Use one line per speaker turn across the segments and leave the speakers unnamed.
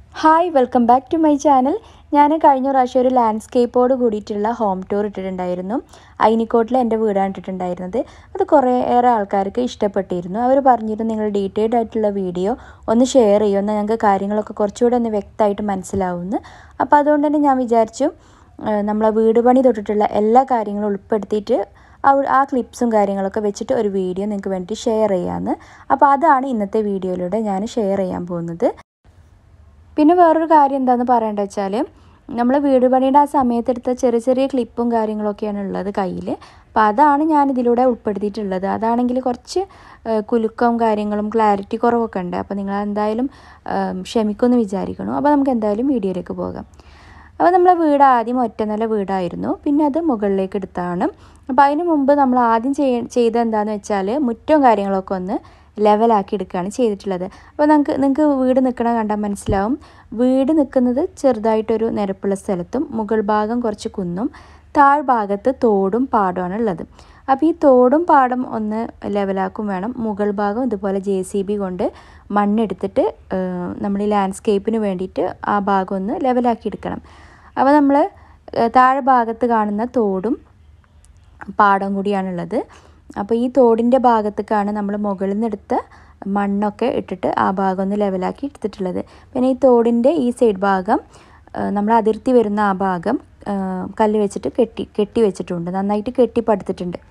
hi welcome back to my channel ഞാൻ കഴിഞ്ഞ പ്രാവശ്യം ഒരു ലാൻഡ്സ്കേപ്പോട് കൂടിയിട്ടുള്ള ഹോം ടൂർ ഇട്ടിട്ടുണ്ടായിരുന്നു അയിനിക്കോട്ടിൽ എൻ്റെ വീടാണ് ഇട്ടിട്ടുണ്ടായിരുന്നത് അത് കുറേ ഏറെ ആൾക്കാർക്ക് ഇഷ്ടപ്പെട്ടിരുന്നു അവർ പറഞ്ഞിരുന്നു നിങ്ങൾ ഡീറ്റെയിൽഡ് ആയിട്ടുള്ള വീഡിയോ ഒന്ന് ഷെയർ ചെയ്യുമെന്ന് ഞങ്ങൾക്ക് കാര്യങ്ങളൊക്കെ കുറച്ചുകൂടെ ഒന്ന് വ്യക്തമായിട്ട് മനസ്സിലാവുമെന്ന് അപ്പോൾ അതുകൊണ്ട് തന്നെ ഞാൻ വിചാരിച്ചു ഏഹ് നമ്മളെ വീട് പണി തൊട്ടിട്ടുള്ള എല്ലാ കാര്യങ്ങളും ഉൾപ്പെടുത്തിയിട്ട് അവ ആ ക്ലിപ്സും കാര്യങ്ങളൊക്കെ വെച്ചിട്ട് ഒരു വീഡിയോ നിങ്ങൾക്ക് വേണ്ടിയിട്ട് ഷെയർ ചെയ്യാമെന്ന് അപ്പോൾ അതാണ് ഇന്നത്തെ വീഡിയോയിലൂടെ ഞാൻ ഷെയർ ചെയ്യാൻ പോകുന്നത് പിന്നെ വേറൊരു കാര്യം എന്താണെന്ന് പറയേണ്ടത് വെച്ചാൽ നമ്മൾ വീട് പണിയുടെ ആ സമയത്തെടുത്ത ചെറിയ ചെറിയ ക്ലിപ്പും കാര്യങ്ങളൊക്കെയാണ് ഉള്ളത് കയ്യിൽ അപ്പോൾ അതാണ് ഞാൻ ഇതിലൂടെ ഉൾപ്പെടുത്തിയിട്ടുള്ളത് അതാണെങ്കിൽ കുറച്ച് ഏഹ്, കുലുക്കവും കാര്യങ്ങളും ക്ലാരിറ്റി കുറവൊക്കെ ഉണ്ട് അപ്പോൾ നിങ്ങൾ എന്തായാലും ഏഹ്, ക്ഷമിക്കുമെന്ന് വിചാരിക്കണം അപ്പോൾ നമുക്ക് എന്തായാലും വീഡിയോയിലേക്ക് പോകാം അപ്പോൾ നമ്മളെ വീട് ആദ്യം ഒറ്റ നില വീടായിരുന്നു പിന്നെ അത് മുകളിലേക്ക് എടുത്താണ് അപ്പോൾ അതിന് മുമ്പ് നമ്മൾ ആദ്യം ചെയ്യ ചെയ്ത എന്താണെന്ന് വെച്ചാൽ മുറ്റവും കാര്യങ്ങളൊക്കെ ഒന്ന് ലെവലാക്കി എടുക്കുകയാണ് ചെയ്തിട്ടുള്ളത് അപ്പോൾ നമുക്ക് നിങ്ങൾക്ക് വീട് നിൽക്കണ കണ്ടാൽ മനസ്സിലാവും വീട് നിൽക്കുന്നത് ചെറുതായിട്ടൊരു നിരപ്പുള്ള സ്ഥലത്തും മുകൾ ഭാഗം കുറച്ച് കുന്നും താഴ്ഭാഗത്ത് തോടും പാടമാണ് ഉള്ളത് അപ്പോൾ ഈ തോടും പാടം ഒന്ന് ലെവലാക്കും വേണം മുകൾ ഭാഗം ഇതുപോലെ ജെ സി ബി കൊണ്ട് മണ്ണെടുത്തിട്ട് ഏഹ്, നമ്മൾ ഈ ലാൻഡ്സ്കേപ്പിന് വേണ്ടിയിട്ട് ആ ഭാഗം ഒന്ന് ലെവലാക്കി എടുക്കണം അപ്പോൾ നമ്മൾ താഴെ ഭാഗത്ത് കാണുന്ന തോടും പാടം കൂടിയാണുള്ളത് അപ്പോൾ ഈ തോടിൻ്റെ ഭാഗത്തേക്കാണ് നമ്മൾ മുകളിൽ നിന്ന് എടുത്ത മണ്ണൊക്കെ ഇട്ടിട്ട് ആ ഭാഗം ഒന്ന് ലെവലാക്കി എടുത്തിട്ടുള്ളത് പിന്നെ ഈ തോടിൻ്റെ ഈ സൈഡ് ഭാഗം ആ, നമ്മൾ അതിർത്തി വരുന്ന ആ ഭാഗം ആ, കല്ല് വെച്ചിട്ട് കെട്ടി കെട്ടി വെച്ചിട്ടുണ്ട് നന്നായിട്ട് കെട്ടി പടുത്തിട്ടുണ്ട്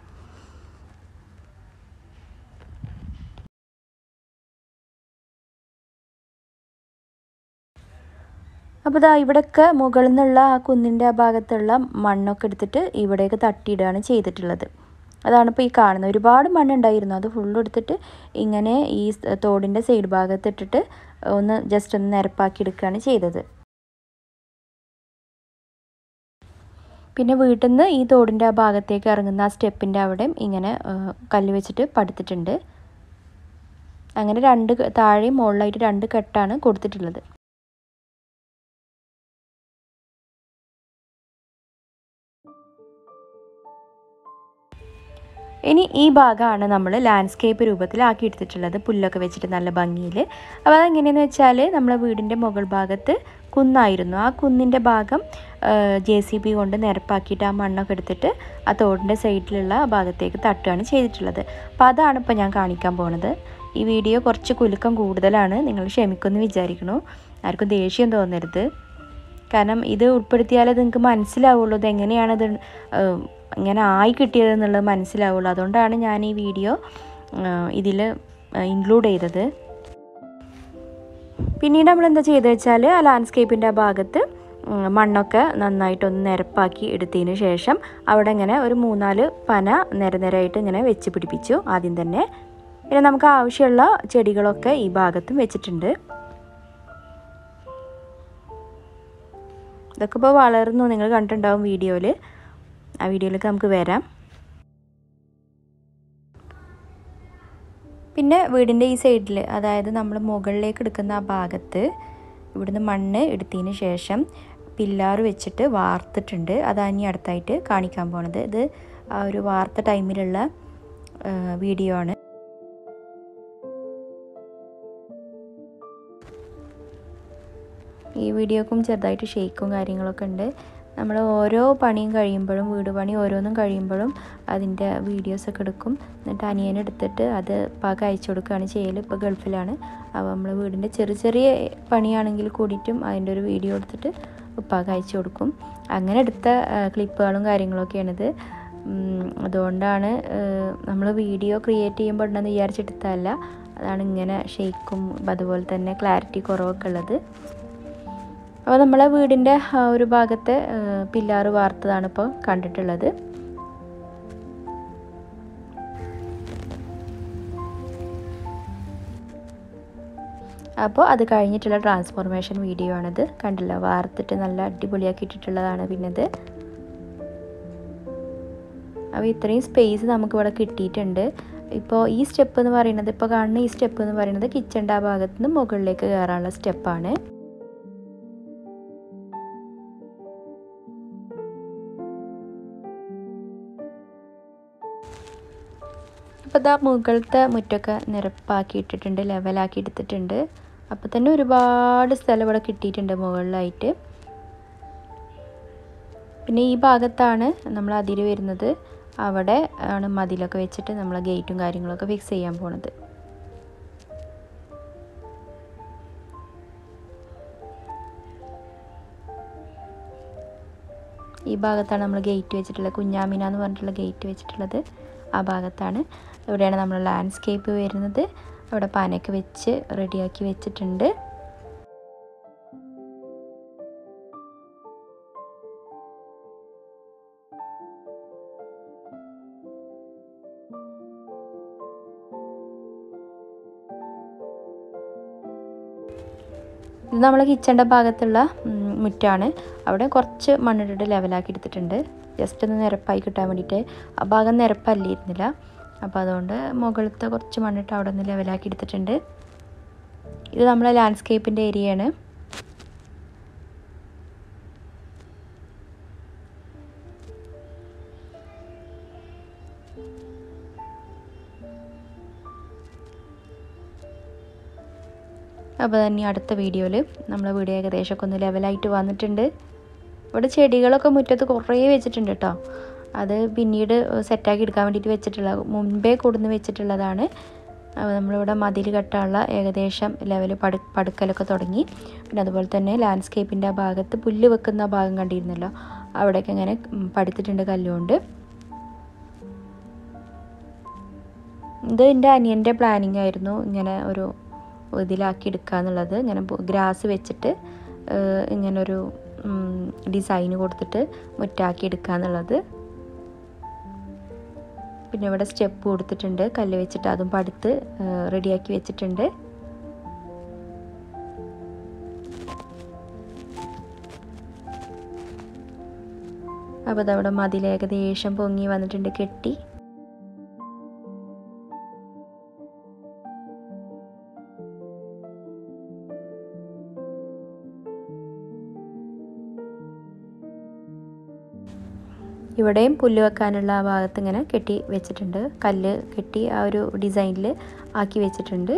അപ്പോൾ ഇതാ ഇവിടെയൊക്കെ മുകളിൽ നിന്നുള്ള ആ കുന്നിൻ്റെ ആ ഭാഗത്തുള്ള മണ്ണൊക്കെ എടുത്തിട്ട് ഇവിടേക്ക് തട്ടിയിടുകയാണ് ചെയ്തിട്ടുള്ളത് അതാണ് ഇപ്പോൾ ഈ കാണുന്നത് ഒരുപാട് മണ്ണുണ്ടായിരുന്നു അത് ഫുള്ള് എടുത്തിട്ട് ഇങ്ങനെ ഈ സ് തോടിൻ്റെ സൈഡ് ഭാഗത്ത് ഇട്ടിട്ട് ഒന്ന് ജസ്റ്റ് ഒന്ന് നിരപ്പാക്കി എടുക്കുകയാണ് ചെയ്തത് പിന്നെ വീട്ടിൽ നിന്ന് ഈ തോടിൻ്റെ ആ ഭാഗത്തേക്ക് ഇറങ്ങുന്ന ആ സ്റ്റെപ്പിൻ്റെ അവിടെയും ഇങ്ങനെ ആ, കല്ല് വെച്ചിട്ട് പടുത്തിട്ടുണ്ട് അങ്ങനെ രണ്ട് ക- താഴെയും മുകളിലായിട്ട് രണ്ട് കെട്ടാണ് കൊടുത്തിട്ടുള്ളത് ഇനി ഈ ഭാഗമാണ് നമ്മൾ ലാൻഡ്സ്കേപ്പ് രൂപത്തിലാക്കി എടുത്തിട്ടുള്ളത് പുല്ലൊക്കെ വെച്ചിട്ട് നല്ല ഭംഗിയിൽ അപ്പോൾ അതെങ്ങനെയെന്ന് വെച്ചാൽ നമ്മളെ വീടിൻ്റെ മുകൾ ഭാഗത്ത് കുന്നായിരുന്നു ആ കുന്നിൻ്റെ ഭാഗം ജെ സി ബി കൊണ്ട് നിരപ്പാക്കിയിട്ട് ആ മണ്ണൊക്കെ എടുത്തിട്ട് ആ തോടിൻ്റെ സൈഡിലുള്ള ആ ഭാഗത്തേക്ക് തട്ടുകയാണ് ചെയ്തിട്ടുള്ളത് അപ്പോൾ അതാണ് ഇപ്പോൾ ഞാൻ കാണിക്കാൻ പോണത് ഈ വീഡിയോ കുറച്ച് കുലുക്കം കൂടുതലാണ് നിങ്ങൾ ക്ഷമിക്കുമെന്ന് വിചാരിക്കണു ആർക്കും ദേഷ്യം തോന്നരുത് കാരണം ഇത് ഉൾപ്പെടുത്തിയാലേ നിങ്ങൾക്ക് മനസ്സിലാവുള്ളൂ ഇത് എങ്ങനെയാണത് ഇങ്ങനെ ആയി കിട്ടിയത് എന്നുള്ളത് മനസ്സിലാവുള്ളൂ അതുകൊണ്ടാണ് ഞാൻ ഈ വീഡിയോ ഇതിൽ ഇൻക്ലൂഡ് ചെയ്തത് പിന്നീട് നമ്മൾ എന്താ ചെയ്തത് വെച്ചാൽ ആ ലാൻഡ്സ്കേപ്പിൻ്റെ ആ ഭാഗത്ത് ഉം, മണ്ണൊക്കെ നന്നായിട്ടൊന്ന് നിരപ്പാക്കി എടുത്തതിന് ശേഷം അവിടെ ഇങ്ങനെ ഒരു മൂന്നാല് പന നിരനിരയായിട്ട് ഇങ്ങനെ വെച്ച് പിടിപ്പിച്ചു ആദ്യം തന്നെ പിന്നെ നമുക്ക് ആവശ്യമുള്ള ചെടികളൊക്കെ ഈ ഭാഗത്തും വെച്ചിട്ടുണ്ട് ഇതൊക്കെ ഇപ്പോൾ വളർന്നു നിങ്ങൾ കണ്ടിട്ടുണ്ടാവും വീഡിയോയിൽ ആ വീഡിയോയിലേക്ക് നമുക്ക് വരാം പിന്നെ വീടിൻ്റെ ഈ സൈഡിൽ അതായത് നമ്മൾ മുകളിലേക്ക് എടുക്കുന്ന ആ ഭാഗത്ത് ഇവിടുന്ന് മണ്ണ് എടുത്തതിന് ശേഷം പില്ലാറ് വെച്ചിട്ട് വാർത്തിട്ടുണ്ട് അതാണ് ഇനി അടുത്തായിട്ട് കാണിക്കാൻ പോണത് ഇത് ആ ഒരു വാർത്ത ടൈമിലുള്ള വീഡിയോ ആണ് ഈ വീഡിയോക്കും ചെറുതായിട്ട് ഷെയ്ക്കും കാര്യങ്ങളൊക്കെ ഉണ്ട് നമ്മൾ ഓരോ പണിയും കഴിയുമ്പോഴും വീട് പണി ഓരോന്നും കഴിയുമ്പോഴും അതിൻ്റെ വീഡിയോസൊക്കെ എടുക്കും എന്നിട്ട് അനിയനെടുത്തിട്ട് അത് പാക അയച്ചു കൊടുക്കുകയാണ് ചെയ്യൽ ഇപ്പോൾ ഗൾഫിലാണ് അപ്പോൾ നമ്മൾ വീടിൻ്റെ ചെറിയ ചെറിയ പണിയാണെങ്കിൽ കൂടിയിട്ടും അതിൻ്റെ ഒരു വീഡിയോ എടുത്തിട്ട് ഉപ്പാക്ക് അയച്ചു കൊടുക്കും അങ്ങനെ എടുത്ത ക്ലിപ്പുകളും കാര്യങ്ങളൊക്കെയാണിത് ഉം, അതുകൊണ്ടാണ് നമ്മൾ വീഡിയോ ക്രിയേറ്റ് ചെയ്യുമ്പോൾ ഉണ്ടെന്ന് വിചാരിച്ചെടുത്തതല്ല അതാണ് ഇങ്ങനെ ഷെയ്ക്കും അതുപോലെ തന്നെ ക്ലാരിറ്റി കുറവൊക്കെ ഉള്ളത് അപ്പോൾ നമ്മളെ വീടിൻ്റെ ആ ഒരു ഭാഗത്തെ പില്ലാറ് വാർത്തതാണ് ഇപ്പോൾ കണ്ടിട്ടുള്ളത് അപ്പോൾ അത് കഴിഞ്ഞിട്ടുള്ള ട്രാൻസ്ഫോർമേഷൻ വീഡിയോ ആണിത് കണ്ടില്ല വാർത്തിട്ട് നല്ല അടിപൊളിയാക്കി ഇട്ടിട്ടുള്ളതാണ് പിന്നത് അപ്പോൾ ഇത്രയും സ്പേസ് നമുക്കിവിടെ കിട്ടിയിട്ടുണ്ട് ഇപ്പോൾ ഈ സ്റ്റെപ്പ് എന്ന് പറയുന്നത് ഇപ്പോൾ കാണുന്ന ഈ സ്റ്റെപ്പ് എന്ന് പറയുന്നത് കിച്ചൻ്റെ ആ ഭാഗത്ത് നിന്ന് മുകളിലേക്ക് കയറാനുള്ള സ്റ്റെപ്പാണ് അപ്പോൾ ഇതാ മുകളിലത്തെ മുറ്റൊക്കെ നിരപ്പാക്കി ഇട്ടിട്ടുണ്ട് ലെവലാക്കി എടുത്തിട്ടുണ്ട് അപ്പോൾ തന്നെ ഒരുപാട് സ്ഥലം ഇവിടെ കിട്ടിയിട്ടുണ്ട് മുകളിലായിട്ട് പിന്നെ ഈ ഭാഗത്താണ് നമ്മൾ അതിര് വരുന്നത് അവിടെ ആണ് മതിലൊക്കെ വെച്ചിട്ട് നമ്മൾ ഗേറ്റും കാര്യങ്ങളൊക്കെ ഫിക്സ് ചെയ്യാൻ പോണത് ഈ ഭാഗത്താണ് നമ്മൾ ഗേറ്റ് വെച്ചിട്ടുള്ളത് കുഞ്ഞാമിന എന്ന് പറഞ്ഞിട്ടുള്ള ഗേറ്റ് വെച്ചിട്ടുള്ളത് ആ ഭാഗത്താണ് ഇവിടെയാണ് നമ്മൾ ലാൻഡ്സ്കേപ്പ് വരുന്നത് അവിടെ പനയൊക്കെ വെച്ച് റെഡിയാക്കി വെച്ചിട്ടുണ്ട് ഇത് നമ്മളെ കിച്ചൻ്റെ ഭാഗത്തുള്ള മുറ്റാണ് അവിടെ കുറച്ച് മണ്ണിട്ടിട്ട് ലെവലാക്കി എടുത്തിട്ടുണ്ട് ജസ്റ്റ് ഒന്ന് നിരപ്പായി കിട്ടാൻ വേണ്ടിയിട്ട് ആ ഭാഗം നിരപ്പല്ലിരുന്നില്ല അപ്പോൾ അതുകൊണ്ട് മുകളിലത്തെ കുറച്ച് മണ്ണിട്ട് അവിടെ നിന്ന് ലെവലാക്കി എടുത്തിട്ടുണ്ട് ഇത് നമ്മളെ ലാൻഡ്സ്കേപ്പിൻ്റെ ഏരിയയാണ് അപ്പോൾ തന്നെ അടുത്ത വീഡിയോയിൽ നമ്മളെ വീഡിയോ ഏകദേശമൊക്കെ ഒന്ന് ലെവലായിട്ട് വന്നിട്ടുണ്ട് ഇവിടെ ചെടികളൊക്കെ മുറ്റത്ത് കുറേ വെച്ചിട്ടുണ്ട് കേട്ടോ അത് പിന്നീട് സെറ്റാക്കി എടുക്കാൻ വേണ്ടിയിട്ട് വെച്ചിട്ടുള്ള മുൻപേ കൊടുന്ന് വെച്ചിട്ടുള്ളതാണ് നമ്മളിവിടെ മതിൽ കെട്ടാനുള്ള ഏകദേശം ലെവൽ പടു പടുക്കലൊക്കെ തുടങ്ങി പിന്നെ അതുപോലെ തന്നെ ലാൻഡ്സ്കേപ്പിൻ്റെ ആ ഭാഗത്ത് പുല്ല് വെക്കുന്ന ഭാഗം കണ്ടിരുന്നല്ലോ അവിടെയൊക്കെ ഇങ്ങനെ പടുത്തിട്ടുണ്ട് കല്ലുകൊണ്ട് ഇത് എൻ്റെ അനിയൻ്റെ പ്ലാനിങ് ആയിരുന്നു ഇങ്ങനെ ഒരു ഇതിലാക്കി എടുക്കുക എന്നുള്ളത് ഇങ്ങനെ ഗ്രാസ് വെച്ചിട്ട് ഇങ്ങനൊരു ഡിസൈന് കൊടുത്തിട്ട് മുറ്റാക്കി എടുക്കുക എന്നുള്ളത് പിന്നെ ഇവിടെ സ്റ്റെപ്പ് കൊടുത്തിട്ടുണ്ട് കല്ല് വെച്ചിട്ട് അതും പടുത്ത് റെഡിയാക്കി വെച്ചിട്ടുണ്ട് അപ്പോൾ അതവിടെ മതിൽ ഏകദേശം പൊങ്ങി വന്നിട്ടുണ്ട് കെട്ടി ഇവിടെയും പുല്ല് വെക്കാനുള്ള ആ ഭാഗത്ത് ഇങ്ങനെ കെട്ടി വെച്ചിട്ടുണ്ട് കല്ല് കെട്ടി ആ ഒരു ഡിസൈനിൽ ആക്കി വെച്ചിട്ടുണ്ട്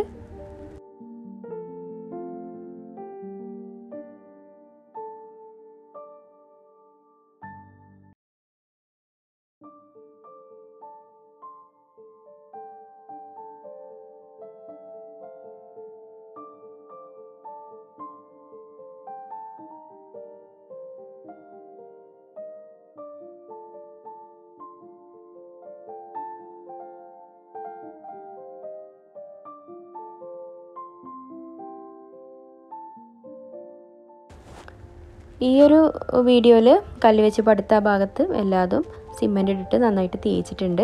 ഈ ഒരു വീഡിയോയിൽ കല്ല് വെച്ച് പടുത്ത ഭാഗത്ത് എല്ലാതും സിമെൻ്റ് ഇട്ടിട്ട് നന്നായിട്ട് തേച്ചിട്ടുണ്ട്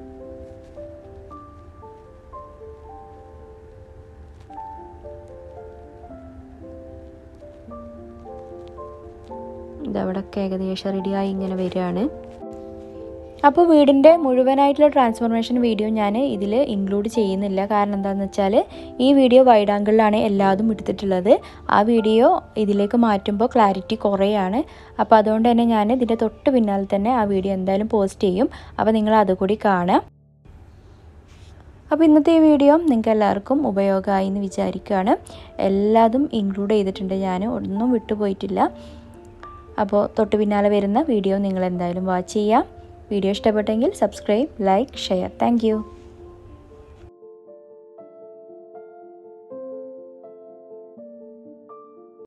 ഇതവിടെയൊക്കെ ഏകദേശം റെഡിയായി ഇങ്ങനെ വരികയാണ് അപ്പോൾ വീടിൻ്റെ മുഴുവനായിട്ടുള്ള ട്രാൻസ്ഫോർമേഷൻ വീഡിയോ ഞാൻ ഇതിൽ ഇൻക്ലൂഡ് ചെയ്യുന്നില്ല കാരണം എന്താണെന്ന് വെച്ചാൽ ഈ വീഡിയോ വൈഡ് ആംഗിളിലാണ് എല്ലാതും എടുത്തിട്ടുള്ളത് ആ വീഡിയോ ഇതിലേക്ക് മാറ്റുമ്പോൾ ക്ലാരിറ്റി കുറേയാണ് അപ്പോൾ അതുകൊണ്ട് തന്നെ ഞാൻ ഇതിൻ്റെ തൊട്ട് പിന്നാലെ തന്നെ ആ വീഡിയോ എന്തായാലും പോസ്റ്റ് ചെയ്യും അപ്പോൾ നിങ്ങൾ അതുകൂടി കാണാം അപ്പോൾ ഇന്നത്തെ ഈ വീഡിയോ നിങ്ങൾക്ക് എല്ലാവർക്കും ഉപയോഗമായി എന്ന് വിചാരിക്കുകയാണ് എല്ലാതും ഇൻക്ലൂഡ് ചെയ്തിട്ടുണ്ട് ഞാൻ ഒന്നും വിട്ടുപോയിട്ടില്ല അപ്പോൾ തൊട്ട് പിന്നാലെ വരുന്ന വീഡിയോ നിങ്ങൾ എന്തായാലും വാച്ച് ചെയ്യാം വീഡിയോ ഇഷ്ടപ്പെട്ടെങ്കിൽ സബ്സ്ക്രൈബ് ലൈക്ക് ഷെയർ താങ്ക്